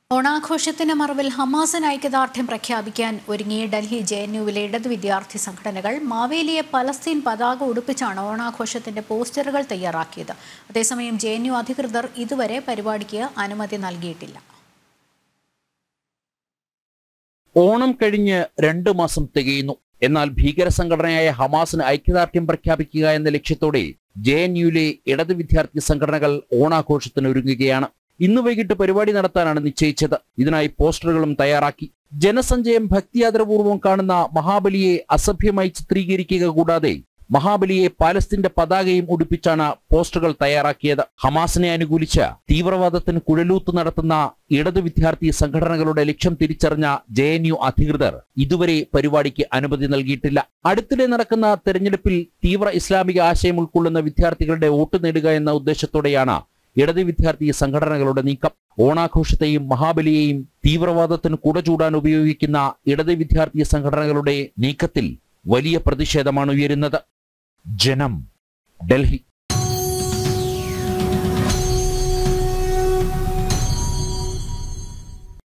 ഓണാഘോഷത്തിന്റെ മറവിൽ ഹമാസിന് ഐക്യദാർഢ്യം പ്രഖ്യാപിക്കാൻ ഒരുങ്ങിയ ഡൽഹി ജെ എൻ യുവിലെ ഇടത് വിദ്യാർത്ഥി സംഘടനകൾ മാവേലിയെ പലസ്തീൻ പതാക ഉടുപ്പിച്ചാണ് ഓണാഘോഷത്തിന്റെ പോസ്റ്ററുകൾ തയ്യാറാക്കിയത് അതേസമയം ജെ എൻ യു അധികൃതർ ഇതുവരെ പരിപാടിക്ക് അനുമതി നൽകിയിട്ടില്ല ഓണം കഴിഞ്ഞ് രണ്ടു മാസം തികയുന്നു എന്നാൽ ഭീകര സംഘടനയായ ഹമാസിന് ഐക്യദാർഢ്യം പ്രഖ്യാപിക്കുക എന്ന ലക്ഷ്യത്തോടെ ജെ എൻ യുയിലെ ഇടത് വിദ്യാർത്ഥി സംഘടനകൾ ഓണാഘോഷത്തിന് ഒരുങ്ങുകയാണ് ഇന്ന് വൈകിട്ട് പരിപാടി നടത്താനാണ് നിശ്ചയിച്ചത് ഇതിനായി പോസ്റ്ററുകളും തയ്യാറാക്കി ജനസഞ്ചയം ഭക്തിയാദരപൂർവ്വം കാണുന്ന മഹാബലിയെ അസഭ്യമായി ചിത്രീകരിക്കുക കൂടാതെ മഹാബലിയെ പാലസ്തീന്റെ പതാകയും ഉടുപ്പിച്ചാണ് പോസ്റ്ററുകൾ തയ്യാറാക്കിയത് ഹമാസിനെ അനുകൂലിച്ച് തീവ്രവാദത്തിന് കുഴലൂത്ത് നടത്തുന്ന ഇടതു വിദ്യാർത്ഥി സംഘടനകളുടെ ലക്ഷ്യം തിരിച്ചറിഞ്ഞ ജെ എൻ യു അധികൃതർ ഇതുവരെ പരിപാടിക്ക് അനുമതി നൽകിയിട്ടില്ല അടുത്തിടെ നടക്കുന്ന തെരഞ്ഞെടുപ്പിൽ തീവ്ര ഇസ്ലാമിക ആശയം ഉൾക്കൊള്ളുന്ന വിദ്യാർത്ഥികളുടെ വോട്ട് നേടുക എന്ന ഉദ്ദേശത്തോടെയാണ് ഇടത് വിദ്യാർത്ഥി സംഘടനകളുടെ നീക്കം ഓണാഘോഷത്തെയും മഹാബലിയെയും തീവ്രവാദത്തിന് കുടചൂടാൻ ഉപയോഗിക്കുന്ന ഇടത് വിദ്യാർത്ഥി സംഘടനകളുടെ നീക്കത്തിൽ വലിയ പ്രതിഷേധമാണ് ഉയരുന്നത് ജനം ഡൽഹി